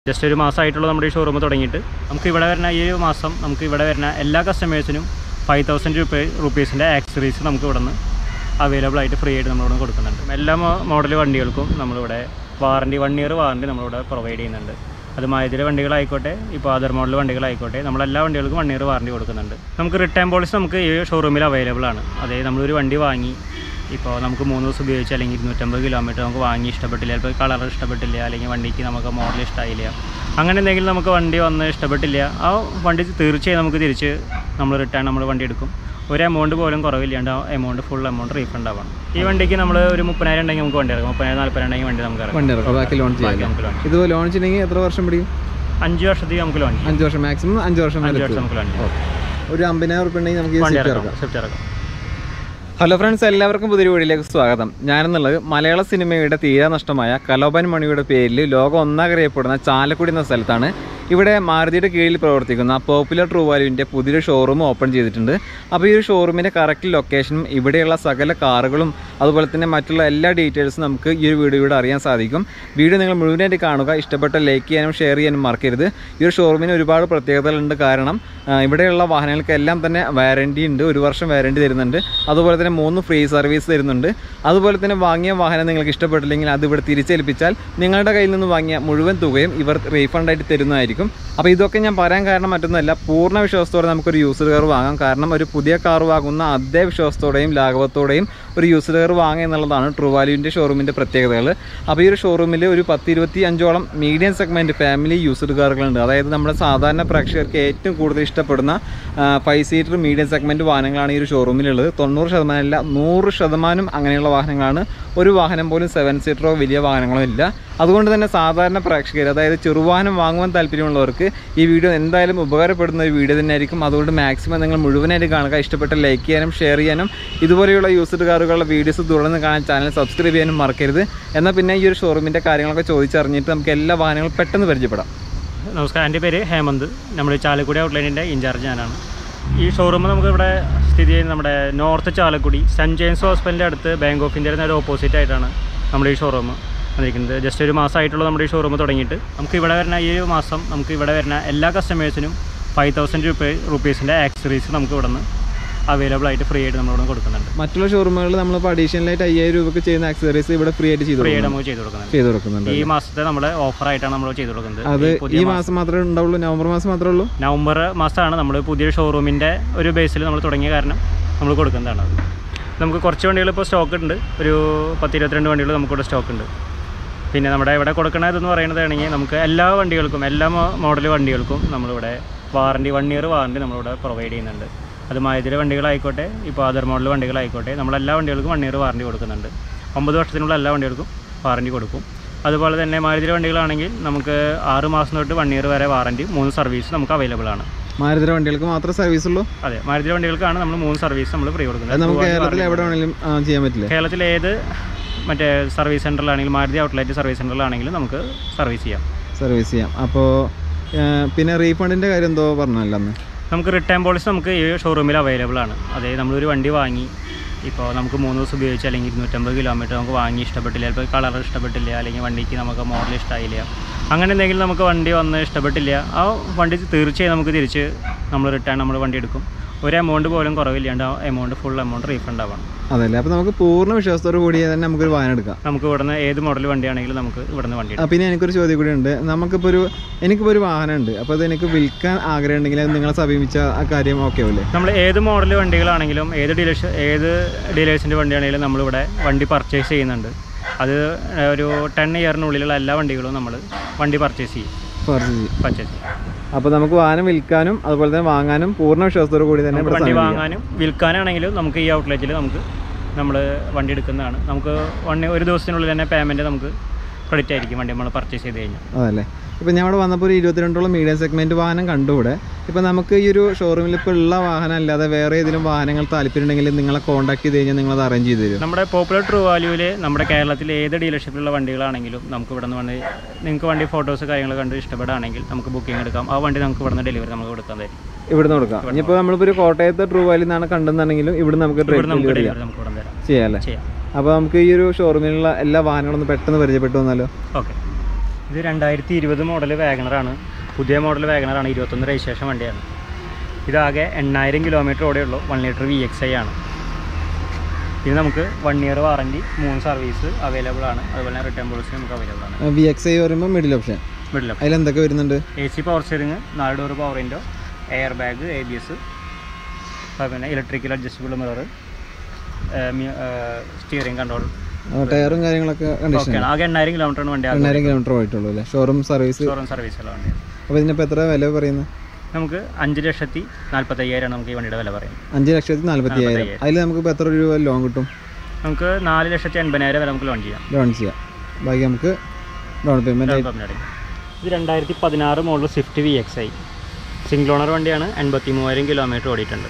Just ഒരു മാസമായിട്ടുള്ള നമ്മുടെ ഈ ഷോറൂം തുടങ്ങിയിട്ട് നമുക്ക് ഇവിടെ വരുന്ന ഈ ഒരു മാസം നമുക്ക് ഇവിടെ വരുന്ന എല്ലാ കസ്റ്റമേഴ്സിനും ഫൈവ് തൗസൻഡ് രൂപ റുപ്പീസിൻ്റെ ആക്സറീസ് നമുക്ക് ഇവിടെ നിന്ന് അവൈലബിൾ ആയിട്ട് ഫ്രീ ആയിട്ട് നമ്മളിവിടെ കൊടുക്കുന്നുണ്ട് എല്ലാ മോഡൽ വണ്ടികൾക്കും നമ്മളിവിടെ വാറണ്ടി വൺ ഇയർ വാറണ്ടി നമ്മളിവിടെ പ്രൊവൈഡ് ചെയ്യുന്നുണ്ട് അത് മാരുതിയുടെ വണ്ടികളായിക്കോട്ടെ ഇപ്പോൾ അതർ മോഡൽ വണ്ടികളായിക്കോട്ടെ നമ്മളെല്ലാ വണ്ടികൾക്കും വൺ ഇയർ വാറണ്ടി കൊടുക്കുന്നുണ്ട് നമുക്ക് റിട്ടേൺ പോളിസി നമുക്ക് ഈ ഷോറൂമിൽ അവൈലബിൾ ആണ് അതായത് നമ്മളൊരു വണ്ടി വാങ്ങി ഇപ്പോൾ നമുക്ക് മൂന്ന് ദിവസം ഉപയോഗിച്ച് അല്ലെങ്കിൽ ഇരുന്നൂറ്റമ്പത് കിലോമീറ്റർ നമുക്ക് വാങ്ങി ഇഷ്ടപ്പെട്ടില്ല ചിലപ്പോൾ കളർ ഇഷ്ടപ്പെട്ടില്ല അല്ലെങ്കിൽ വണ്ടിക്ക് നമുക്ക് മോഡൽ ഇഷ്ടമായില്ല അങ്ങനെ എന്തെങ്കിലും നമുക്ക് വണ്ടി വന്ന് ഇഷ്ടപ്പെട്ടില്ല ആ വണ്ടി തീർച്ചയായും നമുക്ക് തിരിച്ച് നമ്മൾ റിട്ടേൺ നമ്മൾ വണ്ടി എടുക്കും ഒരു എമൗണ്ട് പോലും കുറവില്ലാണ്ട് ആ എമൗണ്ട് ഫുൾ എമൗണ്ട് റീഫണ്ട് ആവണം ഈ വണ്ടിക്ക് നമ്മൾ ഒരു മുപ്പതിനായിരം ഉണ്ടെങ്കിൽ നമുക്ക് വണ്ടി ഇറങ്ങും മുപ്പതിനായിരം നാൽപ്പതിനായിരം ഉണ്ടെങ്കിൽ വണ്ടി നമുക്ക് ഇറങ്ങും വണ്ടി ഇറക്കാം ബാക്കി ലോൺ ബാക്കി ചെയ്യാം നമുക്ക് ലോൺ ഇത് ലോൺ ചെയ്യണമെങ്കിൽ എത്ര വർഷം പിടിക്കും അഞ്ച് വർഷത്തേക്ക് നമുക്ക് ലോൺ ചെയ്യാം അഞ്ച് വർഷം മാക്സിമം അഞ്ച് വർഷം വരെ അഞ്ച് വർഷം എത്തും. നമുക്ക് ലോൺ ചെയ്യാം ഓക്കെ. ഒരു അമ്പതിനായിരം ഉറുപ്പ ഉണ്ടെങ്കിൽ നമുക്ക് ഈ വണ്ടി സ്വിഫ്റ്റ് ഇറക്കാം ഇറക്കാം സ്വിഫ്റ്റ് ഇറക്കാം ഹലോ ഫ്രണ്ട്സ് എല്ലാവർക്കും പുതിയൊരു വീഡിയോയിലേക്ക് സ്വാഗതം ഞാനെന്നുള്ളത് മലയാള സിനിമയുടെ തീരാ നഷ്ടമായ കലോബൻ മണിയുടെ പേരിൽ ലോകം ഒന്നാകറിയപ്പെടുന്ന ചാലക്കുടി എന്ന സ്ഥലത്താണ് ഇവിടെ മാരുതിയുടെ കീഴിൽ പ്രവർത്തിക്കുന്ന പോപ്പുലർ ട്രൂ വാല്യൂവിൻ്റെ പുതിയൊരു ഷോറൂം ഓപ്പൺ ചെയ്തിട്ടുണ്ട് അപ്പോൾ ഈ ഒരു ഷോറൂമിൻ്റെ കറക്റ്റ് ലൊക്കേഷനും ഇവിടെയുള്ള സകല കാറുകളും അതുപോലെ തന്നെ മറ്റുള്ള എല്ലാ ഡീറ്റെയിൽസും നമുക്ക് ഈ ഒരു വീഡിയോയിലൂടെ അറിയാൻ സാധിക്കും വീഡിയോ നിങ്ങൾ മുഴുവനായിട്ട് കാണുക ഇഷ്ടപ്പെട്ട ലൈക്ക് ചെയ്യാനും ഷെയർ ചെയ്യാനും മറക്കരുത് ഈ ഒരു ഷോറൂമിന് ഒരുപാട് പ്രത്യേകതകളുണ്ട് കാരണം ആ, ഇവിടെയുള്ള വാഹനങ്ങൾക്കെല്ലാം തന്നെ വാറണ്ടി ഉണ്ട് ഒരു വർഷം വാറണ്ടി തരുന്നുണ്ട് അതുപോലെ തന്നെ മൂന്ന് ഫ്രീ സർവീസ് തരുന്നുണ്ട് അതുപോലെ തന്നെ വാങ്ങിയ വാഹനം നിങ്ങൾക്ക് ഇഷ്ടപ്പെട്ടില്ലെങ്കിൽ അത് ഇവിടെ തിരിച്ചേൽപ്പിച്ചാൽ നിങ്ങളുടെ കയ്യിൽ നിന്ന് വാങ്ങിയ മുഴുവൻ തുകയും ഇവർ റീഫണ്ട് ആയിട്ട് തരുന്നതായിരിക്കും അപ്പോൾ ഇതൊക്കെ ഞാൻ പറയാൻ കാരണം മറ്റൊന്നുമല്ല പൂർണ്ണ വിശ്വാസത്തോടെ നമുക്കൊരു യൂസർ കാർ വാങ്ങാം കാരണം ഒരു പുതിയ കാർ വാങ്ങുന്ന അതേ വിശ്വാസത്തോടെയും ലാഘവത്തോടെയും ഒരു യൂസർ കാർ വാങ്ങുക എന്നുള്ളതാണ് ട്രൂ വാല്യൂവിൻ്റെ ഷോറൂമിൻ്റെ പ്രത്യേകതകൾ അപ്പോൾ ഈ ഒരു ഷോറൂമിൽ ഒരു പത്ത് ഇരുപത്തി അഞ്ചോളം മീഡിയം സെഗ്മെൻറ്റ് ഫാമിലി യൂസർ കാറുകളുണ്ട് അതായത് നമ്മുടെ സാധാരണ പ്രേക്ഷകർക്ക് ഏറ്റവും കൂടുതൽ ഇഷ്ടപ്പെടുന്ന ഫൈവ് സീറ്റർ മീഡിയം സെഗ്മെൻറ്റ് വാഹനങ്ങളാണ് ഈ ഒരു ഷോറൂമിലുള്ളത് തൊണ്ണൂറ് ശതമാനം അല്ല നൂറ് ശതമാനം അങ്ങനെയുള്ള വാഹനങ്ങളാണ് ഒരു വാഹനം പോലും സെവൻ സീറ്ററോ വലിയ വാഹനങ്ങളോ ഇല്ല അതുകൊണ്ട് തന്നെ സാധാരണ പ്രേക്ഷകർ അതായത് ചെറുവാഹനം വാങ്ങുവാൻ താല്പര്യമുള്ളവർക്ക് ഈ വീഡിയോ എന്തായാലും ഉപകാരപ്പെടുന്ന ഒരു വീഡിയോ തന്നെയായിരിക്കും അതുകൊണ്ട് മാക്സിമം നിങ്ങൾ മുഴുവനായിട്ട് കാണുക ഇഷ്ടപ്പെട്ട ലൈക്ക് ചെയ്യാനും ഷെയർ ചെയ്യാനും ഇതുപോലെയുള്ള യൂസ്ഡ് കാറുകളുടെ വീഡിയോസ് തുടർന്ന് കാണാൻ ചാനൽ സബ്സ്ക്രൈബ് ചെയ്യാനും മറക്കരുത് എന്നാൽ പിന്നെ ഈ ഒരു ഷോറൂമിൻ്റെ കാര്യങ്ങളൊക്കെ ചോദിച്ചറിഞ്ഞിട്ട് നമുക്ക് എല്ലാ വാഹനങ്ങളും പെട്ടെന്ന് പരിചയപ്പെടാം നമസ്കാരം എൻ്റെ പേര് ഹേമന്ത് നമ്മുടെ ചാലക്കുടി ഔട്ട്ലൈനിൻ്റെ ഇൻചാർജ് ഞാനാണ് ഈ ഷോറൂം നമുക്ക് ഇവിടെ സ്ഥിതി ചെയ്യുന്നത് നമ്മുടെ നോർത്ത് ചാലക്കുടി സെൻറ്റ് ജെയിംസ് ഹോസ്പിറ്റലിൻ്റെ അടുത്ത് ബാങ്ക് ഓഫ് ഇന്ത്യയുടെ നേരെ ഓപ്പോസിറ്റ് ആയിട്ടാണ് നമ്മുടെ ഈ ഷോറൂം വന്നിരിക്കുന്നത് ജസ്റ്റ് ഒരു മാസമായിട്ടുള്ള നമ്മുടെ ഈ ഷോറൂം തുടങ്ങിയിട്ട് നമുക്ക് ഇവിടെ വരുന്ന ഈ ഒരു മാസം നമുക്ക് ഇവിടെ വരുന്ന എല്ലാ കസ്റ്റമേഴ്സിനും ഫൈവ് തൗസൻഡ് രൂപ റുപ്പീസിൻ്റെ ആക്സറീസ് നമുക്ക് ഇവിടെ നിന്ന് അവൈലബിൾ ആയിട്ട് ഫ്രീ ആയിട്ട് നമ്മളിവിടെ കൊടുക്കുന്നുണ്ട് മറ്റുള്ള ഷോറൂമുകളിൽ നമ്മളിപ്പോൾ അഡീഷണലായിട്ട് അയ്യായിരം രൂപയ്ക്ക് ചെയ്യുന്ന ആക്സസറീസ് ഇവിടെ ഫ്രീ ആയിട്ട് ചെയ്തു ഫ്രീ ആയിട്ട് കൊടുക്കുന്നുണ്ട്. നമുക്ക് ചെയ്ത് കൊടുക്കുന്നുണ്ട് ചെയ്തു കൊടുക്കുന്നുണ്ട് ഈ മാസത്തെ നമ്മുടെ ഓഫറായിട്ടാണ് നമ്മൾ ചെയ്ത് കൊടുക്കുന്നത് അത് ഈ ഈ പുതിയ മാസം മാത്രമേ ഉണ്ടാവുള്ളൂ നവംബർ മാസം മാത്രമേ ഉള്ളൂ നവംബർ മാസമാണ് നമ്മൾ പുതിയ ഷോറൂമിൻ്റെ ഒരു ബേസിൽ നമ്മൾ തുടങ്ങിയ കാരണം നമ്മൾ കൊടുക്കുന്നതാണ് അത് നമുക്ക് കുറച്ച് വണ്ടികൾ ഇപ്പോൾ സ്റ്റോക്ക് ഉണ്ട് ഒരു പത്ത് ഇരുപത്തിരണ്ട് വണ്ടികൾ നമുക്കിവിടെ സ്റ്റോക്ക് ഉണ്ട് പിന്നെ നമ്മുടെ ഇവിടെ കൊടുക്കണതെന്ന് പറയുന്നതാണെങ്കിൽ നമുക്ക് എല്ലാ വണ്ടികൾക്കും എല്ലാ മോഡൽ വണ്ടികൾക്കും നമ്മളിവിടെ വാറണ്ടി വൺ ഇയർ വാറണ്ടി നമ്മളിവിടെ പ്രൊവൈഡ് ചെയ്യുന്നുണ്ട് അത് മാരുതിയുടെ വണ്ടികളായിക്കോട്ടെ ഇപ്പോൾ അതർ മോഡൽ വണ്ടികളായിക്കോട്ടെ നമ്മളെല്ലാ വണ്ടികൾക്കും വൺ ഇയർ വാറണ്ടി കൊടുക്കുന്നുണ്ട് ഒമ്പത് വർഷത്തിനുള്ള എല്ലാ വണ്ടികൾക്കും വാറണ്ടി കൊടുക്കും അതുപോലെ തന്നെ മാരുതിയുടെ വണ്ടികളാണെങ്കിൽ നമുക്ക് ആറ് മാസം തൊട്ട് വൺ ഇയർ വരെ വാറണ്ടി മൂന്ന് സർവീസ് നമുക്ക് അവൈലബിൾ ആണ് മാരുതിയുടെ വണ്ടികൾക്ക് മാത്രമേ സർവീസ് ഉള്ളൂ അതെ മാരുതിയുടെ വണ്ടികൾക്കാണ് നമ്മൾ മൂന്ന് സർവീസ് നമ്മൾ ഫ്രീ അത് കൊടുക്കുന്നത് നമുക്ക് കേരളത്തിൽ എവിടെ വേണമെങ്കിലും ആ, ചെയ്യാൻ പറ്റില്ലേ കേരളത്തിലെ ഏത് മറ്റേ സർവീസ് സെൻറ്ററിലാണെങ്കിലും മാരുതി ഔട്ട്ലെറ്റ് സർവീസ് സെൻറ്ററിലാണെങ്കിലും നമുക്ക് സർവീസ് ചെയ്യാം സർവീസ് ചെയ്യാം അപ്പോൾ പിന്നെ റീഫണ്ടിൻ്റെ കാര്യം എന്തോ പറഞ്ഞല്ലോ അന്ന് നമുക്ക് റിട്ടേൺ പോളിസി നമുക്ക് ഈ ഷോറൂമിൽ അവൈലബിൾ ആണ് അതായത് നമ്മളൊരു വണ്ടി വാങ്ങി ഇപ്പോൾ നമുക്ക് മൂന്ന് ദിവസം ഉപയോഗിച്ച് അല്ലെങ്കിൽ ഇരുന്നൂറ്റമ്പത് കിലോമീറ്റർ നമുക്ക് വാങ്ങി ഇഷ്ടപ്പെട്ടില്ല ചിലപ്പോൾ കളർ ഇഷ്ടപ്പെട്ടില്ല അല്ലെങ്കിൽ വണ്ടിക്ക് നമുക്ക് മോഡൽ ഇഷ്ടമായില്ല അങ്ങനെ എന്തെങ്കിലും നമുക്ക് വണ്ടി വന്ന് ഇഷ്ടപ്പെട്ടില്ല ആ വണ്ടി തീർച്ചയായും നമുക്ക് തിരിച്ച് നമ്മൾ റിട്ടേൺ നമ്മൾ വണ്ടി എടുക്കും ഒരു എമൗണ്ട് പോലും കുറവില്ലാണ്ട് ആ എമൗണ്ട് ഫുൾ എമൗണ്ട് റീഫണ്ട് ആവണം അതല്ലേ അപ്പോൾ നമുക്ക് പൂർണ്ണ വിശ്വാസത്തോടു കൂടി തന്നെ നമുക്കൊരു വാഹനം എടുക്കാം നമുക്ക് ഇവിടുന്ന് ഏത് മോഡൽ വണ്ടിയാണെങ്കിലും നമുക്ക് ഇവിടുന്ന് വണ്ടി ആ, പിന്നെ എനിക്കൊരു ചോദ്യം കൂടി ഉണ്ട് നമുക്കിപ്പോൾ ഒരു എനിക്കിപ്പോൾ ഒരു വാഹനം ഉണ്ട് അപ്പോൾ അത് എനിക്ക് വിൽക്കാൻ ആഗ്രഹം ഉണ്ടെങ്കിൽ അത് നിങ്ങളെ സമീപിച്ച ആ കാര്യം ഓക്കെ ആവില്ലേ നമ്മൾ ഏത് മോഡൽ വണ്ടികളാണെങ്കിലും ഏത് ഡീലേഴ്സ് ഏത് ഡീലേഴ്സിൻ്റെ വണ്ടിയാണെങ്കിലും നമ്മളിവിടെ വണ്ടി പർച്ചേസ് ചെയ്യുന്നുണ്ട് അത് ഒരു ടെൻ ഇയറിനുള്ളിലുള്ള എല്ലാ വണ്ടികളും നമ്മൾ വണ്ടി പർച്ചേസ് ചെയ്യും പർച്ചേസ് ചെയ്യും പർച്ചേസ് ചെയ്യും അപ്പോൾ നമുക്ക് വാഹനം വിൽക്കാനും അതുപോലെ തന്നെ വാങ്ങാനും പൂർണ്ണ വിശ്വാസത്തോടു കൂടി തന്നെ നമുക്ക് ഇവിടെ വണ്ടി സമീപിക്കാം. വാങ്ങാനും വിൽക്കാനാണെങ്കിലും നമുക്ക് ഈ ഔട്ട്ലെറ്റിൽ നമുക്ക് നമ്മൾ വണ്ടി എടുക്കുന്നതാണ് നമുക്ക് വണ്ടി ഒരു ദിവസത്തിനുള്ളിൽ തന്നെ പേയ്മെൻറ്റ് നമുക്ക് ക്രെഡിറ്റ് ആയിരിക്കും വണ്ടി നമ്മൾ പർച്ചേസ് ചെയ്ത് കഴിഞ്ഞാൽ അതല്ലേ ഇപ്പം ഞാൻ ഇവിടെ വന്നപ്പോൾ ഒരു ഇരുപത്തിരണ്ടോളം മീഡിയം സെഗ്മെൻറ്റ് വാഹനം കണ്ടു ഇവിടെ ഇപ്പം നമുക്ക് ഈ ഒരു ഷോറൂമിൽ ഇപ്പോൾ ഉള്ള വാഹനം അല്ലാതെ വേറെ ഏതെങ്കിലും വാഹനങ്ങൾ താല്പര്യം ഉണ്ടെങ്കിൽ നിങ്ങളെ കോൺടാക്ട് ചെയ്ത് കഴിഞ്ഞാൽ നിങ്ങളത് അറേഞ്ച് ചെയ്ത് തരും നമ്മുടെ പോപ്പുലർ ട്രൂ വാല്യൂവിൽ നമ്മുടെ കേരളത്തിലെ ഏത് ഡീലർഷിപ്പിലുള്ള വണ്ടികളാണെങ്കിലും നമുക്ക് ഇവിടെ നിന്ന് വണ്ടി നിങ്ങൾക്ക് വണ്ടി ഫോട്ടോസ് കാര്യങ്ങൾ കണ്ട് ഇഷ്ടപ്പെടുകയാണെങ്കിൽ നമുക്ക് ബുക്കിംഗ് എടുക്കാം ആ വണ്ടി നമുക്ക് ഇവിടെ നിന്ന് ഡെലിവറി നമുക്ക് കൊടുക്കുന്നതായിരിക്കും ഇവിടുന്ന് കൊടുക്കാം ഇനിയിപ്പോൾ നമ്മളിപ്പോൾ ഒരു കോട്ടയത്തെ ട്രൂ വാലി നിന്നാണ് കണ്ടെന്നുണ്ടെങ്കിലും ഇവിടെ നമുക്ക് ഇവിടെ നമുക്ക് ഡെലിവറി ഡെലിവറി നമുക്ക് ഇവിടെ തരാം ചെയ്യാം അല്ലേ ചെയ്യാം അപ്പോൾ നമുക്ക് ഈ ഒരു ഷോറൂമിലുള്ള എല്ലാ വാഹനങ്ങളും ഒന്ന് പെട്ടെന്ന് പരിചയപ്പെട്ടു വന്നാലോ ഓക്കെ ഇത് രണ്ടായിരത്തി ഇരുപത് മോഡൽ വാഗണറാണ് പുതിയ മോഡൽ വാഗണറാണ് ഇരുപത്തൊന്ന് രജിസ്ട്രേഷൻ വണ്ടിയാണ് ഇതാകെ എണ്ണായിരം കിലോമീറ്റർ ഓടെ ഉള്ളൂ one litre V X I ആണ് ഇത് നമുക്ക് വൺ ഇയർ വാറണ്ടി മൂന്ന് സർവീസ് അവൈലബിൾ ആണ് അതുപോലെ തന്നെ റിട്ടേൺ പോളിസി നമുക്ക് അവൈലബിൾ ആണ് വി എക്സ് ഐ പറയുമ്പോൾ മിഡിൽ ഓപ്ഷൻ മിഡിൽ അതിലെന്തൊക്കെ വരുന്നുണ്ട് എ സി പവർ സ്റ്റിയറിംഗ് നാല് door power window air bag A B S പിന്നെ electrical adjustable mirror steering control ടയറും കാര്യങ്ങളൊക്കെ കണ്ടീഷൻ ഓക്കെയാണ് ആകെ എണ്ണായിരം കിലോമീറ്ററാണ് വണ്ടി ആകെ എണ്ണായിരം കിലോമീറ്റർ പോയിട്ടുള്ളൂ അല്ലേ ഷോറൂം സർവീസ് ഷോറൂം സർവീസുള്ള വണ്ടിയാണ് അപ്പോൾ ഇതിനിപ്പോൾ എത്ര വില പറയുന്നത് നമുക്ക് അഞ്ച് ലക്ഷത്തി നാൽപ്പത്തയ്യായിരമാണ് നമുക്ക് ഈ വണ്ടിയുടെ വില പറയുന്നത് അഞ്ച് ലക്ഷത്തി നാല്പത്തി അയ്യായിരം അതിൽ നമുക്കിപ്പോൾ എത്ര രൂപ ലോൺ കിട്ടും നമുക്ക് നാല് ലക്ഷത്തി എൺപതിനായിരം വരെ നമുക്ക് ലോൺ ചെയ്യാം ലോൺ ചെയ്യാം ബാക്കി നമുക്ക് ഡൗൺ പേയ്മെൻറ്റ് ആയി Government അടയ്ക്കും. ഇത് രണ്ടായിരത്തി പതിനാറ് model Swift V X I single owner വണ്ടിയാണ് എൺപത്തി മൂവായിരം കിലോമീറ്റർ ഓടിയിട്ടുണ്ട്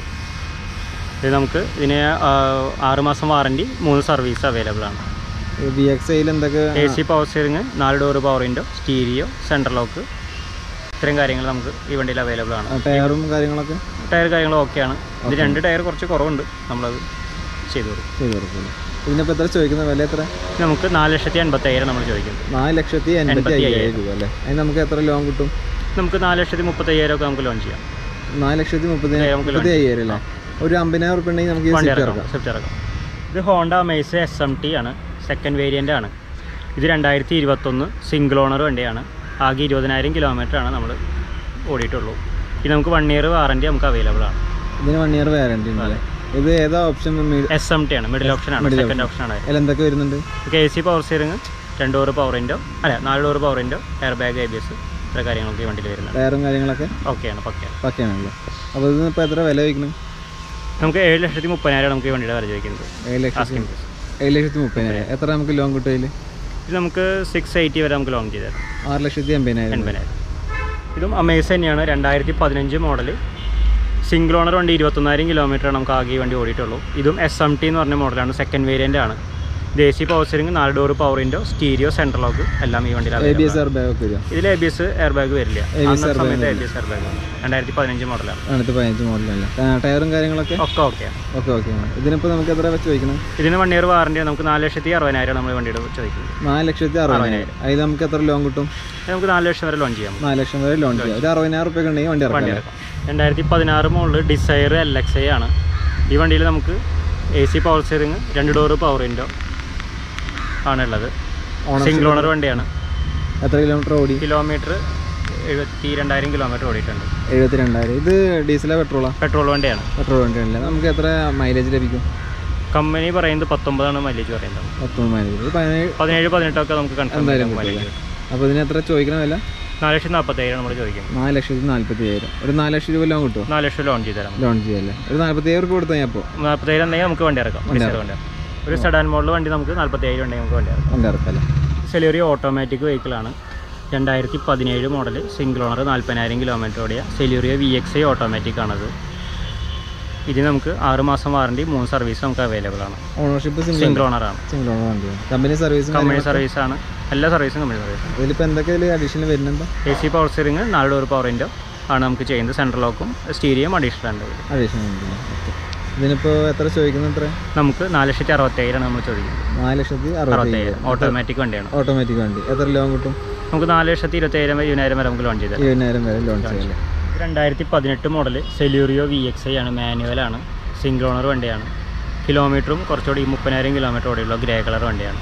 ഇത് നമുക്ക് ഇതിന് ആ, ആറ് മാസം വാറണ്ടി മൂന്ന് സർവീസ് അവൈലബിൾ ആണ് വി എക്സ് ഐയിൽ എന്തൊക്കെ എ സി പവർ സ്റ്റിയറിംഗ് നാല് door power window stereo central lock ഇത്രയും കാര്യങ്ങൾ നമുക്ക് ഈ വണ്ടിയിൽ അവൈലബിൾ ആണ് ടയറും കാര്യങ്ങളൊക്കെ ടയർ കാര്യങ്ങൾ ഓക്കെയാണ് ഇത് രണ്ട് ടയർ കുറച്ച് കുറവുണ്ട് നമ്മളത് ചെയ്തു കൊടുക്കും ചെയ്ത് കൊടുക്കുള്ളൂ ഇതിനിപ്പോൾ എത്ര ചോദിക്കുന്ന വില എത്ര ഇത് നമുക്ക് നാല് ലക്ഷത്തി എൺപത്തയ്യായിരം നമ്മൾ ചോദിക്കുന്നത് നാല് ലക്ഷത്തി എൺപത്തി അയ്യായിരം രൂപ അല്ലേ അതിന് നമുക്ക് എത്ര ലോൺ കിട്ടും നമുക്ക് നാല് ലക്ഷത്തി മുപ്പത്തയ്യായിരം ഒക്കെ നമുക്ക് ലോൺ ചെയ്യാം നാല് ലക്ഷത്തി മുപ്പത്തി നമുക്ക് മുപ്പത്തി അയ്യായിരം അല്ലേ ഒരു അമ്പതിനായിരം ഉറുപ്പ ഉണ്ടെങ്കിൽ നമുക്ക് ഈ വണ്ടി സീറ്റ് ഇറക്കാം ഇറക്കാം സ്വിഫ്റ്റ് ഇറക്കാം ഇത് Honda Amaze S M T ആണ് സെക്കൻഡ് വേരിയൻ്റ് ആണ് ഇത് രണ്ടായിരത്തി ഇരുപത്തൊന്ന് സിംഗിൾ ഓണർ വണ്ടിയാണ് ആകെ ഇരുപതിനായിരം കിലോമീറ്റർ ആണ് നമ്മൾ ഓടിയിട്ടുള്ളൂ ഇത് നമുക്ക് വൺ ഇയർ വാറണ്ടി നമുക്ക് അവൈലബിൾ ആണ് ഇതിന് വൺ ഇയർ വാറണ്ടി ഉണ്ടല്ലേ ഇത് ഏതാ ഓപ്ഷൻ എസ് എം ടി ആണ് മിഡിൽ ഓപ്ഷൻ ആണ് സെക്കൻഡ് ഓപ്ഷൻ ആണ് അതിൽ എന്തൊക്കെ വരുന്നുണ്ട് കെ സി പവർ സ്റ്റിയറിംഗ് രണ്ട് ഡോർ പവർ വിൻഡോ അല്ല നാല് door power window air bag A B S ഇത്ര കാര്യങ്ങളൊക്കെ ഈ വണ്ടിയിൽ വരുന്നത് ടയറും കാര്യങ്ങളൊക്കെ ഓക്കെയാണ് പക്കയാണ് പക്കയാണല്ലോ അപ്പോൾ ഇതിന് ഇപ്പോൾ എത്ര വില വയ്ക്കണം നമുക്ക് ഏഴ് ലക്ഷത്തി മുപ്പതിനായിരം നമുക്ക് ഈ വണ്ടിയുടെ വില ചോദിക്കുന്നത് ഏഴ് ലക്ഷത്തി Asking price. ഏഴ് ലക്ഷത്തി മുപ്പതിനായിരം എത്ര നമുക്ക് ലോൺ കിട്ടും അതിൽ ഇത് നമുക്ക് സിക്സ് എയ്റ്റി വരെ നമുക്ക് ലോൺ ചെയ്ത് തരാം ആറ് ലക്ഷത്തി എൺപതിനായിരം എൺപതിനായിരം ഇതും അമേസ് തന്നെയാണ് രണ്ടായിരത്തി പതിനഞ്ച് മോഡൽ സിംഗിൾ ഓണർ വണ്ടി ഇരുപത്തൊന്നായിരം കിലോമീറ്റർ നമുക്ക് ആകെ ഈ വണ്ടി ഓടിയിട്ടുള്ളൂ ഇതും എസ് എം ടി എന്ന് പറഞ്ഞ മോഡലാണ് സെക്കൻഡ് വേരിയൻ്റ് ആണ് ദേശീയ പവർ സ്റ്റിയറിംഗ് നാല് door power window stereo central lock എല്ലാം ഈ വണ്ടിയിൽ A B S air bag ഒക്കെ വരിക ഇതിൽ A B S air bag വരില്ല ABS അന്നത്തെ airbag സമയത്ത് A B S air bag രണ്ടായിരത്തി പതിനഞ്ച് മോഡലാണ് അടുത്ത് പതിനഞ്ച് മോഡലല്ലേ ടയറും കാര്യങ്ങളൊക്കെ ഒക്കെ ഓക്കെയാണ് ഓക്കെ ഓക്കെ ഇതിനിപ്പോൾ നമുക്ക് എത്ര വെച്ച് ചോദിക്കണം ഇതിന് വൺ ഇയർ വാറണ്ടി നമുക്ക് നാല് ലക്ഷത്തി അറുപതിനായിരം നമ്മൾ ഈ വണ്ടിയുടെ ചോദിക്കുന്നത് നാല് ലക്ഷത്തി അറുപതിനായിരം അതിൽ നമുക്ക് എത്ര ലോൺ കിട്ടും ഇത് നമുക്ക് നാല് ലക്ഷം വരെ ലോൺ ചെയ്യാം നാല് ലക്ഷം വരെ ലോൺ ചെയ്യാം ഒരു അറുപതിനായിരം റുപ്യ ഉണ്ടെങ്കിൽ വണ്ടി വണ്ടി ഇറക്കാം ഇറക്കാം രണ്ടായിരത്തി പതിനാറ് model Dzire L X I ആണ് ഈ വണ്ടിയിൽ നമുക്ക് എ സി പവർ സ്റ്റിയറിംഗ് രണ്ട് ഡോറ് പവർ വിൻഡോ ആണുള്ളത് സിംഗിൾ ഓണർ വണ്ടിയാണ് എത്ര കിലോമീറ്റർ ഓടി കിലോമീറ്റർ എഴുപത്തി രണ്ടായിരം കിലോമീറ്റർ ഓടിയിട്ടുണ്ട് എഴുപത്തി രണ്ടായിരം ഇത് ഡീസലാ പെട്രോളാ പെട്രോൾ വണ്ടിയാണ് പെട്രോൾ വണ്ടിയാണല്ലേ നമുക്ക് എത്ര മൈലേജ് ലഭിക്കും കമ്പനി പറയുന്നത് പത്തൊമ്പതാണ് മൈലേജ് പറയുന്നത് പത്തൊമ്പത് മൈലേജ് ഇത് പതിനേഴ് പതിനേഴ് പതിനെട്ടൊക്കെ നമുക്ക് കൺഫേം എന്തായാലും ചെയ്യാം കിട്ടും മൈലേജ് അപ്പോൾ ഇതിന് എത്ര ചോദിക്കണ വില നാല് ലക്ഷത്തി നാൽപ്പത്തേഴ് നമ്മൾ ചോദിക്കുന്നത് നാല് ലക്ഷത്തി നാല്പത്തി അയ്യായിരം ഒരു നാല് ലക്ഷം രൂപ ലോൺ കിട്ടുമോ നാല് ലക്ഷം ലോൺ ചെയ്ത് തരാം ലോൺ ചെയ്യാല്ലേ ഒരു നാല്പത്തി അയ്യായിരം റുപ്യ കൊടുത്താൽ ഞാൻ അപ്പോൾ നാൽപ്പത്തേഴ് ഉണ്ടെങ്കിൽ നമുക്ക് വണ്ടി ഇറക്കാം ഡിസൈർ വണ്ടി ഇറക്കാം ഒരു സെഡാൻ മോഡൽ വണ്ടി നമുക്ക് നാൽപ്പത്തേഴ് ഉണ്ടെങ്കിൽ നമുക്ക് വണ്ടി ഇറക്കാം വണ്ടി ഇറക്കല്ലേ സെലിയറി ഓട്ടോമാറ്റിക് വെഹിക്കിളാണ് രണ്ടായിരത്തി പതിനേഴ് മോഡൽ സിംഗിൾ ഓണർ നാൽപ്പതിനായിരം കിലോമീറ്റർ ഓടിയ Celerio V X I automatic ആണത് ഇതിന് നമുക്ക് ആറ് മാസം വാറണ്ടി മൂന്ന് സർവീസ് നമുക്ക് അവൈലബിൾ ആണ് ഓണർഷിപ്പ് സിംഗിൾ സിംഗിൾ ഓണറാണ് സിംഗിൾ ഓണർ വണ്ടിയാണ് കമ്പനി സർവീസ് കമ്പനി സർവീസാണ് എല്ലാ സർവീസും കമ്പനി സർവീസ് ഇതിലിപ്പോൾ എന്തൊക്കെ ഇതിൽ അഡീഷണൽ വരുന്നുണ്ടോ എ സി പവർ സ്റ്റിയറിംഗ് നാല് ഡോർ പവർ വിൻഡോ ആണ് നമുക്ക് ചെയ്യുന്നത് സെൻട്രൽ ലോക്കും സ്റ്റീരിയം അഡീഷണൽ ഉണ്ട് ഇതിൽ. അഡീഷണൽ ഉണ്ട് ഓക്കെ ഇതിനിപ്പോൾ എത്ര ചോദിക്കുന്നത് എത്ര നമുക്ക് നാല് ലക്ഷത്തി അറുപത്തേഴാണ് നമ്മൾ ചോദിക്കുന്നത് നാല് ലക്ഷത്തി അറുപത്തി അറുപത്തേഴ് ഓട്ടോമാറ്റിക് വണ്ടിയാണ് ഓട്ടോമാറ്റിക് വണ്ടി എത്ര ലോൺ കിട്ടും നമുക്ക് നാല് ലക്ഷത്തി ഇരുപത്തേഴ് ഇരുപതിനായിരം വരെ നമുക്ക് ലോൺ ചെയ്ത് തരാം. ഇരുപതിനായിരം വരെ ലോൺ ചെയ്യാല്ലേ രണ്ടായിരത്തി പതിനെട്ട് model Celerio V X I ആണ് മാനുവലാണ് സിംഗിൾ ഓണർ വണ്ടിയാണ് കിലോമീറ്ററും കുറച്ചുകൂടി മുപ്പതിനായിരം കിലോമീറ്റർ ഓടിയുള്ള ഗ്രേ കളർ വണ്ടിയാണ്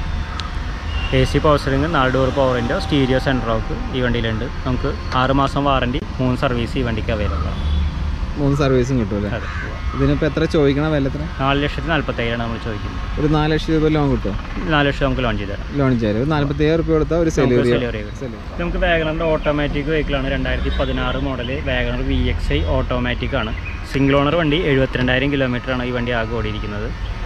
എ സി പവർ സ്റ്റിയറിംഗ് നാല് door power window stereo central lock ഈ വണ്ടിയിലുണ്ട് നമുക്ക് ആറ് മാസം വാറണ്ടി മൂന്ന് സർവീസ് ഈ വണ്ടിക്ക് അവൈലബിൾ ആണ് മൂന്ന് സർവീസും കിട്ടുമല്ലേ അതെ ഇതിനിപ്പോൾ എത്ര ചോദിക്കണ വില എത്ര നാല് ലക്ഷത്തി നാൽപ്പത്തേഴാണ് നമ്മൾ ചോദിക്കുന്നത് ഒരു നാല് ലക്ഷം രൂപ ലോൺ കിട്ടുമോ നാല് ലക്ഷം നമുക്ക് ലോൺ ചെയ്ത് തരാം ലോൺ ചെയ്യാൻ ഒരു നാല്പത്തി ഏഴ് റുപ്യ കൊടുത്താൽ ഒരു നമുക്ക് സെലൂറിയ Celerio കിട്ടും. നമുക്ക് വാഗണറിൻ്റെ ഓട്ടോമാറ്റിക് വെഹിക്കിളാണ് രണ്ടായിരത്തി പതിനാറ് model WagonR V X I automatic ആണ് സിംഗിൾ ഓണർ വണ്ടി എഴുപത്തിരണ്ടായിരം കിലോമീറ്റർ ആണ് ഈ വണ്ടി ആകെ ഓടിയിരിക്കുന്നത്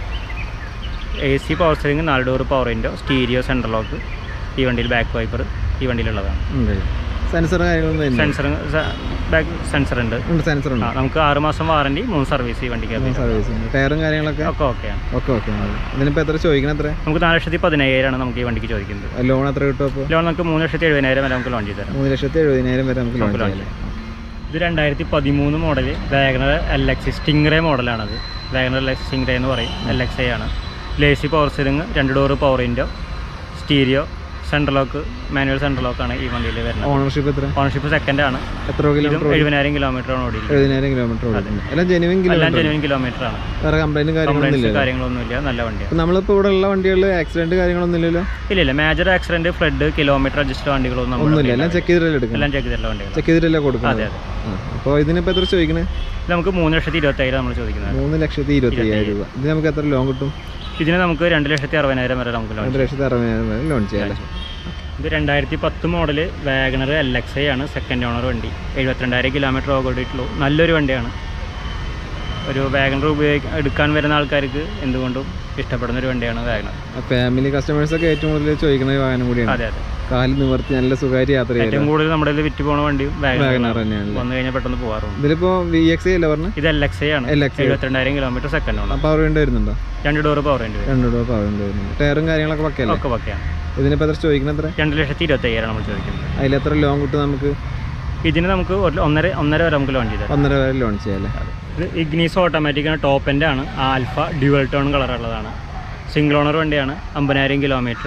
എ സി പവർ സ്റ്റിയറിംഗ് നാല് door power window stereo central lock ഈ വണ്ടിയിൽ ബാക്ക് വൈപ്പർ ഈ വണ്ടിയിലുള്ളതാണ് ഉണ്ട് സെൻസർ കാര്യങ്ങളൊന്നും ഇല്ല സെൻസർ ബാക്ക് സെൻസർ ഉണ്ട് ഉണ്ട് സെൻസർ ആ ഉണ്ട് നമുക്ക് ആറ് മാസം വാറണ്ടി മൂന്ന് സർവീസ് ഈ വണ്ടിക്ക് available. സർവീസ് ഉണ്ട് ടയറും കാര്യങ്ങളൊക്കെ ഒക്കെ ഓക്കെയാണ് ഓക്കെ ഓക്കെ ഇതിനിപ്പോൾ എത്ര ചോദിക്കണം എത്ര നമുക്ക് നാല് ലക്ഷത്തി പതിനയ്യായിരമാണ് നമുക്ക് ഈ വണ്ടിക്ക് ചോദിക്കുന്നത് ലോൺ എത്ര കിട്ടും അപ്പോൾ ലോൺ നമുക്ക് മൂന്ന് ലക്ഷത്തി എഴുപതിനായിരം വരെ നമുക്ക് ലോൺ ചെയ്ത് തരാം മൂന്ന് ലക്ഷത്തി എഴുപതിനായിരം വരെ നമുക്ക് ലോൺ നമുക്ക് ലോൺ ചെയ്യാം ഇത് രണ്ടായിരത്തി പതിമൂന്ന് model WagonR L X Stingray മോഡലാണത് വാഗണർ എൽ എക്സ് സ്റ്റിംഗ്രേ എന്ന് പറയും എൽ എക്സ് ഐ ആണ് ലേസി പവർ സ്റ്റിയറിംഗ് രണ്ട് door power window stereo central lock manual central ലോക്കാണ് ഈ വണ്ടിയിൽ വരുന്നത് ഓണർഷിപ്പ് എത്ര ഓണർഷിപ്പ് സെക്കൻഡ് ആണ് എത്ര ഇതും കിലോമീറ്റർ എഴുപതിനായിരം കിലോമീറ്റർ ആണ് ഓടിയിരിക്കുന്നത് എഴുപതിനായിരം കിലോമീറ്റർ ഓടിക്കുന്നത് എല്ലാം ജെനുവിൻ എല്ലാം കിലോമീറ്റർ ജെനുവിൻ കിലോമീറ്റർ ആണ് വേറെ കംപ്ലൈന്റും കാര്യങ്ങളൊന്നും കംപ്ലൈൻസ് ഇല്ല കാര്യങ്ങളൊന്നുമില്ല നല്ല വണ്ടിയാണ് ഇപ്പൊ നമ്മളിപ്പോ ഇവിടെ ഉള്ള വണ്ടികളിൽ ആക്സിഡന്റ് കാര്യങ്ങളൊന്നും ഇല്ലല്ലോ ഇല്ല ഇല്ല major accident flood kilometre adjust വണ്ടികളൊന്നും നമ്മുടെ ഒന്നുമില്ല എല്ലാം ചെക്ക് ചെയ്തിട്ടല്ലേ എടുക്കുന്നത് എല്ലാം ചെക്ക് ചെയ്തിട്ടുള്ള വണ്ടികൾ ചെക്ക് ചെയ്തിട്ടല്ലേ കൊടുക്കുന്നത് അതെ അതെ അപ്പോൾ ഇതിനിപ്പോ എത്ര ചോദിക്കണേ ഇത് നമുക്ക് മൂന്ന് ലക്ഷത്തി ഇരുപത്തയ്യായിരം നമ്മൾ ചോദിക്കുന്നത് മൂന്ന് ലക്ഷത്തി ഇരുപത്തി അയ്യായിരം രൂപ ഇത് നമുക്ക് എത്ര ലോൺ കിട്ടും ഇതിന് നമുക്ക് രണ്ട് ലക്ഷത്തി അറുപതിനായിരം വരെ നമുക്ക് ലോൺ രണ്ട് ലക്ഷത്തി അറുപതിനായിരം വരെ ലോൺ ചെയ്യാം അല്ലേ ഇത് രണ്ടായിരത്തി പത്ത് model WagonR L X I ആണ് സെക്കൻഡ് ഓണർ വണ്ടി എഴുപത്തിരണ്ടായിരം കിലോമീറ്റർ ഓടിയിട്ടുള്ളൂ നല്ലൊരു വണ്ടിയാണ് ഒരു വാഗണർ ഉപയോഗിക്കാൻ എടുക്കാൻ വരുന്ന ആൾക്കാർക്ക് എന്തുകൊണ്ടും ഇഷ്ടപ്പെടുന്ന ഒരു വണ്ടിയാണ് വാഗണർ ഫാമിലി കസ്റ്റമേഴ്സ് ഒക്കെ ഏറ്റവും കൂടുതൽ ചോദിക്കുന്ന ഒരു വാഹനം കൂടിയാണ് അതെ അതെ കാല് നിവർത്തി നല്ല സുഖമായിട്ട് യാത്ര ചെയ്യാം ഏറ്റവും കൂടുതൽ നമ്മുടെ ഇതിൽ വിറ്റ് പോണ വണ്ടിയും വാഗണർ വാഗനർ തന്നെയാണ് വന്നു കഴിഞ്ഞാൽ പെട്ടെന്ന് പോകാറുണ്ട് ഇതിലിപ്പോ വി എക്സ് അല്ലേ പറഞ്ഞു ഇത് എൽ എക്സ് ഐ ആണ് LXi. എഴുപത്തിരണ്ടായിരം kilometre second owner power window വരുന്നുണ്ടോ രണ്ട് ഡോർ പവർ ഉണ്ട് രണ്ട് രൂപ പവർ വിൻഡോ വരുന്നുണ്ട് ടയറും കാര്യങ്ങളൊക്കെ പക്കല്ലേ ഒക്കെ പക്കയാണ് ഇതിനിപ്പോ എത്ര ചോദിക്കുന്നത് എത്ര രണ്ട് ലക്ഷത്തി ഇരുപത്തി അയ്യായിരം നമ്മൾ ചോദിക്കുന്നത് അതിൽ എത്ര ലോൺ കിട്ടും നമുക്ക് ഇതിന് നമുക്ക് ഒരു ഒന്നര ഒന്നര വരെ നമുക്ക് ലോൺ ചെയ്തത് ഒന്നര വരെ ലോൺ ചെയ്യാം അല്ലേ ഇത് ഇഗ്നീസ് ഓട്ടോമാറ്റിക് ആണ് ടോപ്പ് എൻ്റെ ആണ് ആൽഫ ഡ്യുവൽ ടോൺ കളറുള്ളതാണ് സിംഗിൾ ഓണർ വണ്ടിയാണ് അമ്പതിനായിരം കിലോമീറ്റർ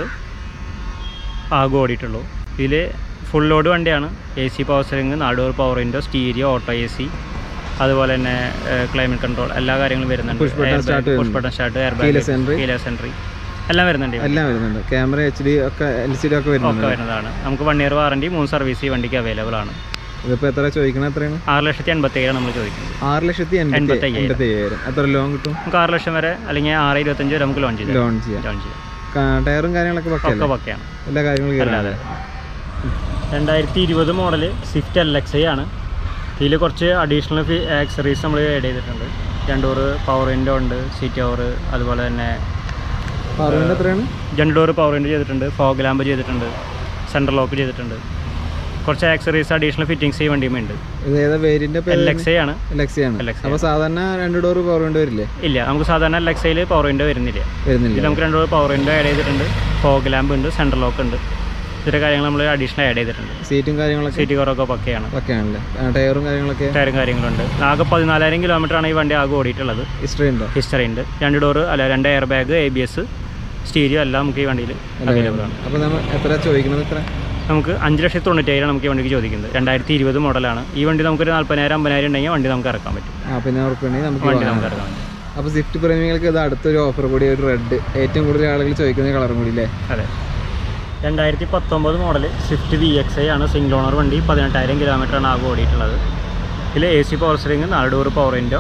ആകെ ഓടിയിട്ടുള്ളൂ ഇതിൽ ഫുൾ ലോഡ് വണ്ടിയാണ് എ സി പവർ സ്റ്റിയറിംഗ് നാടൂർ power window stereo auto A C അതുപോലെ തന്നെ ക്ലൈമറ്റ് കൺട്രോൾ എല്ലാ കാര്യങ്ങളും വരുന്നുണ്ട് Push button start push button start air Keyless entry. Keyless entry എല്ലാം വരുന്നുണ്ട് ഇതിൽ. എല്ലാം വരുന്നുണ്ട് ക്യാമറ എച്ച് ഡി ഒക്കെ എൽ സി ഡി ഒക്കെ വരുന്നുണ്ട് ഒക്കെ വരുന്നതാണ് നമുക്ക് വൺ ഇയർ വാറണ്ടി മൂന്ന് സർവീസ് ഈ വണ്ടിക്ക് അവൈലബിൾ ആണ് ഇതിപ്പോ എത്ര ചോദിക്കണത് എത്രയാണ് ആറ് ലക്ഷത്തി എൺപത്തി ഏഴാണ് നമ്മൾ ചോദിക്കുന്നത് ആറ് ലക്ഷത്തി എൺപത്തി എൺപത്തയ്യായിരം. എൺപത്തി അയ്യായിരം എത്ര ലോൺ കിട്ടും നമുക്ക് ആറ് ലക്ഷം വരെ അല്ലെങ്കിൽ ആറ് ഇരുപത്തഞ്ച് വരെ നമുക്ക് ലോൺ ചെയ്ത് ലോൺ ചെയ്യാം ലോൺ ചെയ്യാം കാ- ടയറും കാര്യങ്ങളൊക്കെ പക്കല്ലേ ഒക്കെ പക്കയാണ് എല്ലാ കാര്യങ്ങളും clear ആണ്. അല്ലാതെ രണ്ടായിരത്തി ഇരുപത് model Swift L X I ആണ് ഇതിൽ കുറച്ച് അഡീഷണൽ ആക്സറീസ് നമ്മൾ ആഡ് ചെയ്തിട്ടുണ്ട് രണ്ടൂറ് പവർ വിൻഡോ ഉണ്ട് സീറ്റ് ഓവർ അതുപോലെ തന്നെ പവർ വിൻഡോ എത്രയാണ് രണ്ട് ഡോർ പവർ വിൻഡോ ചെയ്തിട്ടുണ്ട് ഫോഗ് ലാമ്പ് ചെയ്തിട്ടുണ്ട് സെൻട്രൽ ലോക്ക് ചെയ്തിട്ടുണ്ട് കുറച്ച് ആക്സറീസ് അഡീഷണൽ ഫിറ്റിങ്സ് ഈ വണ്ടിയും ഉണ്ട് ഇത് ഏതാ വേരിയന്റ് എൽ എക്സ് ഐ ആണ് എലക്സി ആണ് LXi അപ്പൊ സാധാരണ രണ്ട് ഡോർ പവർ വിൻഡോ വരില്ലേ ഇല്ല നമുക്ക് സാധാരണ എൽ എക്സ് ഐയിൽ പവർ വിൻഡോ വരുന്നില്ല ഇതിൽ വരുന്നില്ല നമുക്ക് രണ്ട് ഡോർ പവർ വിൻഡോ ആഡ് ചെയ്തിട്ടുണ്ട് ഫോഗ് ലാമ്പ് ഉണ്ട് സെൻട്രൽ ലോക്ക് ഉണ്ട് ഇത്തരം കാര്യങ്ങൾ നമ്മൾ അഡീഷണൽ ആഡ് ചെയ്തിട്ടുണ്ട് സീറ്റും കാര്യങ്ങളൊക്കെ സീറ്റ് കവറൊക്കെ പക്കയാണ് ഒക്കെ ആണല്ലേ ടയറും കാര്യങ്ങളൊക്കെ ടയറും കാര്യങ്ങളുണ്ട് ആകെ പതിനാലായിരം കിലോമീറ്റർ ആണ് ഈ വണ്ടി ആകെ ഓടിയിട്ടുള്ളത് ഹിസ്റ്ററി ഉണ്ടോ ഹിസ്റ്ററി ഉണ്ട് രണ്ട് ഡോറ് അല്ല രണ്ട് air bag A B S stereo എല്ലാം നമുക്ക് ഈ വണ്ടിയിൽ അവൈലബിൾ ആണ് അപ്പൊ നമ്മൾ എത്ര ചോദിക്കുന്നത് എത്ര നമുക്ക് അഞ്ച് ലക്ഷത്തി തൊണ്ണൂറ്റായിരം നമുക്ക് ഈ വണ്ടിക്ക് ചോദിക്കുന്നത് രണ്ടായിരത്തി ഇരുപത് മോഡലാണ് ഈ വണ്ടി നമുക്കൊരു നാൽപ്പതിനായിരം അമ്പതിനായിരം ഉണ്ടെങ്കിൽ വണ്ടി നമുക്ക് ഇറക്കാൻ പറ്റും ആ പിന്നെ ഉറപ്പുണ്ടെങ്കിൽ നമുക്ക് വണ്ടി വാങ്ങാം. നമുക്ക് ഇറക്കാൻ പറ്റും അപ്പൊ സ്വിഫ്റ്റ് പ്രേമികൾക്ക് ഇത് അടുത്തൊരു ഓഫർ കൂടി ഒരു റെഡ് ഏറ്റവും കൂടുതൽ ആളുകൾ ചോദിക്കുന്ന കളറും കൂടി അല്ലേ അതെ രണ്ടായിരത്തി പത്തൊമ്പത് model Swift V X I ആണ് സിംഗിൾ ഓണർ വണ്ടി പതിനെട്ടായിരം കിലോമീറ്ററാണ് ആകെ ഓടിയിട്ടുള്ളത് ഇതിൽ എ സി പവർ സ്റ്റിയറിംഗ് നാല് door power window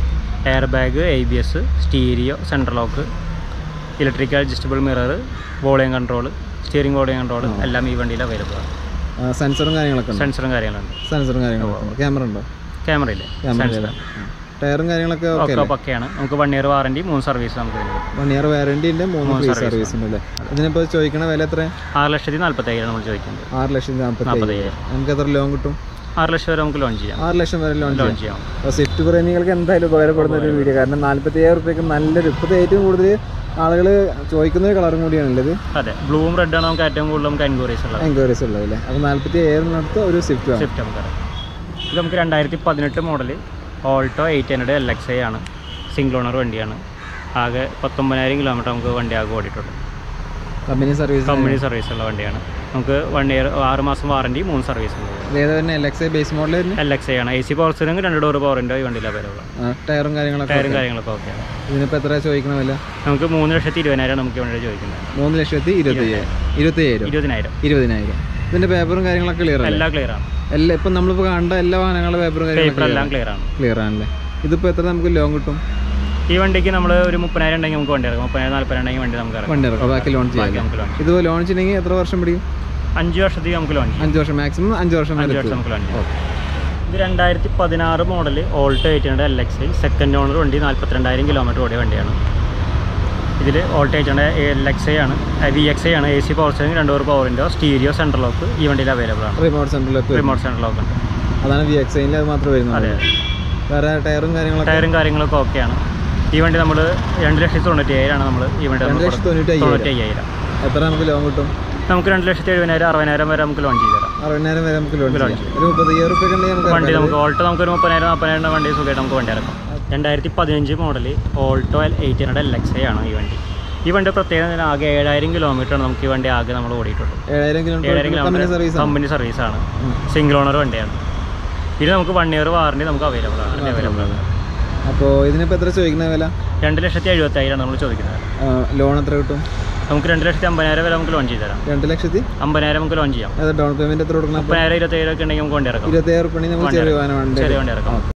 air bag A B S stereo central lock electrical adjustable mirror volume control steering volume control എല്ലാം ഈ വണ്ടിയിൽ അവൈലബിൾ ആണ് സെൻസറും കാര്യങ്ങളൊക്കെ ഉണ്ട് സെൻസറും കാര്യങ്ങളുണ്ട് സെൻസറും കാര്യങ്ങളൊക്കെ ഉണ്ട് ക്യാമറ ഉണ്ടോ ക്യാമറ ഇല്ലേ ക്യാമറ ടയറും കാര്യങ്ങളൊക്കെ ഓക്കെ ഒക്കെ പക്കയാണ് നമുക്ക് വൺ ഇയർ വാറണ്ടി മൂന്ന് സർവീസ് നമുക്ക് ഇതിന് കിട്ടും വൺ ഇയർ വാറണ്ടി ഉണ്ട് മൂന്ന് ഫ്രീ സർവീസ് ഉണ്ട് അല്ലേ ഇതിനിപ്പോൾ ചോദിക്കണ വില എത്ര ആറ് ലക്ഷത്തി നാൽപ്പത്തയ്യായിരം നമ്മൾ ചോദിക്കുന്നത് ആറ് ലക്ഷത്തി നാൽപ്പത്തി നാൽപ്പത്തയ്യായിരം നമുക്ക് എത്ര ലോൺ കിട്ടും ആറ് ലക്ഷം വരെ നമുക്ക് ലോൺ ചെയ്യാം ആറ് ലക്ഷം വരെ ലോൺ ലോൺ ചെയ്യാം ചെയ്യാം അപ്പോൾ സ്വിഫ്റ്റ് പ്രേമികൾക്ക് എന്തായാലും ഉപകാരപ്പെടുന്ന ഒരു വീഡിയോ കാരണം നാൽപ്പത്തി അയ്യായിരം റുപ്യക്ക് നല്ലൊരു ഇപ്പോഴത്തെ ഏറ്റവും കൂടുതൽ ആളുകൾ ചോദിക്കുന്ന ഒരു കളറും കൂടിയാണുള്ളത് അതെ ബ്ലൂവും റെഡാണ് നമുക്ക് ഏറ്റവും കൂടുതൽ നമുക്ക് എൻക്വയറീസ് ഉള്ളത് എൻക്വയറീസ് ഉള്ളത് അല്ലേ അപ്പോൾ നാൽപ്പത്തി അയ്യായിരത്തിനടുത്ത് ഒരു സ്വിഫ്റ്റ് വേണം സ്വിഫ്റ്റ് നമുക്ക് ഇത് നമുക്ക് രണ്ടായിരത്തി പതിനെട്ട് model Alto eight hundred L X I ആണ് സിംഗിൾ ഓണർ വണ്ടിയാണ് ആകെ പത്തൊമ്പതിനായിരം കിലോമീറ്റർ നമുക്ക് വണ്ടി ആകെ ഓടിയിട്ടുള്ളൂ കമ്പനി സർവീസ് കമ്പനി സർവീസ് ഉള്ള വണ്ടിയാണ് നമുക്ക് വൺ ഇയർ ആറ് മാസം വാറണ്ടി മൂന്ന് സർവീസ് ഉണ്ട് ഏതാ തന്നെ L X I base model തന്നെ എൽ എക്സ് ഐ ആണ് എ സി പവർ സ്റ്റിയറിംഗ് രണ്ട് ഡോർ പവറിൻ്റെ ഈ വണ്ടിയിൽ അവൈലബിൾ ആണ് ടയറും കാര്യങ്ങളൊക്കെ ടയറും കാര്യങ്ങളൊക്കെ ഓക്കെയാണ് ഇതിനിപ്പോൾ എത്ര ചോദിക്കണ വില നമുക്ക് മൂന്ന് ലക്ഷത്തി ഇരുപതിനായിരം നമുക്ക് ഈ വണ്ടി ചോദിക്കുന്നത് മൂന്ന് ലക്ഷത്തി ഇരുപത്തി അയ്യായിരം ഇരുപത്തി അയ്യായിരം ഇരുപതിനായിരം ഇരുപതിനായിരം ഇതിന്റെ പേപ്പറും കാര്യങ്ങളൊക്കെ ക്ലിയർ അല്ലേ എല്ലാം ക്ലിയർ ആണ് എല്ലാ ഇപ്പം നമ്മളിപ്പോൾ കണ്ട എല്ലാ വാഹനങ്ങളുടെ പേപ്പറും പേപ്പർ കാര്യങ്ങളൊക്കെ എല്ലാം ക്ലിയർ ആണ് ക്ലിയർ ആണല്ലേ ഇതിപ്പോൾ എത്ര നമുക്ക് ലോൺ കിട്ടും ഈ വണ്ടിക്ക് നമ്മൾ ഒരു മുപ്പതിനായിരം ഉണ്ടെങ്കിൽ നമുക്ക് വണ്ടി ഇറക്കാം മുപ്പതിനായിരം നാൽപ്പതിനായിരം ഉണ്ടെങ്കിൽ വണ്ടി നമുക്ക് ഇറക്കാം വണ്ടി ഇറക്കാം ബാക്കി ലോൺ ബാക്കി ചെയ്യാം നമുക്ക് ലോൺ ചെയ്യാം ഇത് ലോൺ ചെയ്യണമെങ്കിൽ എത്ര വർഷം പിടിക്കും അഞ്ച് വർഷത്തേക്ക് നമുക്ക് ലോൺ ചെയ്യാം അഞ്ച് വർഷം മാക്സിമം അഞ്ച് വർഷം വരെ അഞ്ച് വർഷം എത്തും. നമുക്ക് ലോൺ ചെയ്യാം ഇത് രണ്ടായിരത്തി പതിനാറ് model Alto eight hundred L X I second owner വണ്ടി നാൽപ്പത്തിരണ്ടായിരം കിലോമീറ്റർ ഓടിയ വണ്ടിയാണ് ഇതിൽ Alto eight hundred L X I ആണ് വി എക്സ് ഐ ആണ് എ സി പവർ സ്റ്റിയറിംഗ് രണ്ട് ഡോർ പവറിൻ്റെ സ്റ്റീരിയോ സെൻട്രൽ ലോക്ക് ഈ വണ്ടിയിൽ അവൈലബിൾ ആണ് റിമോട്ട് സെൻറ്ററിലേക്ക് വരും റിമോട്ട് സെൻട്രൽ ലോക്ക് ഉണ്ട് അതാണ് വി എക്സ് ഐനിൽ അത് മാത്രമേ വരുന്നുള്ളൂ അതെ വേറെ ടയറും കാര്യങ്ങളൊക്കെ ടയറും കാര്യങ്ങളൊക്കെ ഓക്കെയാണ് ഈ വണ്ടി നമ്മൾ രണ്ട് ലക്ഷത്തി തൊണ്ണൂറ്റി ഏഴാണ് നമ്മൾ ഈ വണ്ടി രണ്ട് ലക്ഷത്തി തൊണ്ണൂറ്റി തൊണ്ണൂറ്റി അയ്യായിരം അയ്യായിരം എത്ര നമുക്ക് ലോൺ കിട്ടും നമുക്ക് രണ്ട് ലക്ഷത്തി എഴുപതിനായിരം അറുപതിനായിരം വരെ നമുക്ക് ലോൺ ചെയ്ത് തരാം അറുപതിനായിരം വരെ നമുക്ക് ലോൺ ലോൺ ചെയ്യാം ഒരു മുപ്പത്തയ്യായിരം റുപ്യ ഉണ്ടെങ്കിൽ നമുക്ക് വണ്ടി ഇറക്കാം. നമുക്ക് ഓൾട്ടോ നമുക്ക് ഒരു മുപ്പതിനായിരം നാൽപ്പതിനായിരം വണ്ടി സുഖമായിട്ട് നമുക്ക് വണ്ടി ഇറക്കാം രണ്ടായിരത്തി പതിനഞ്ച് model Alto L eight hundred L X I ആണ് ഈ വണ്ടി ഈ വണ്ടി പ്രത്യേകത എന്ന് പറഞ്ഞാൽ ആകെ ഏഴായിരം കിലോമീറ്ററാണ് നമുക്ക് ഈ വണ്ടി ആകെ നമ്മൾ ഓടിയിട്ടുള്ളൂ ഏഴായിരം ഏഴായിരം kilometre company kilometre service company സർവീസാണ് സിംഗിൾ ഓണർ വണ്ടിയാണ് ഇത് നമുക്ക് വൺ ഇയർ വാറണ്ടി നമുക്ക് അവൈലബിൾ ആണ് അവൈലബിൾ ആണ് അപ്പോൾ ഇതിനിപ്പോൾ എത്ര ചോദിക്കുന്ന വില രണ്ട് ലക്ഷത്തി എഴുപത്തായിരമാണ് നമ്മൾ ചോദിക്കുന്നത് ലോൺ എത്ര കിട്ടും നമുക്ക് രണ്ട് ലക്ഷത്തി അമ്പതിനായിരം വരെ നമുക്ക് ലോൺ ചെയ്ത് തരാം രണ്ട് ലക്ഷത്തി അമ്പതിനായിരം നമുക്ക് ലോൺ ചെയ്യാം അത് ഡൗൺ പേയ്മെന്റ് എത്ര കൊടുക്കണം അപ്പോൾ മുപ്പതിനായിരം ഇരുപത്തേഴ് ഒക്കെ ഉണ്ടെങ്കിൽ നമുക്ക് വണ്ടി ഇറക്കാം ഇരുപത്തയ്യായിരം റുപ്യ നമുക്ക് ചെറിയ വാഹനമാണ് ചെറിയ വണ്ടി ഇറക്കാം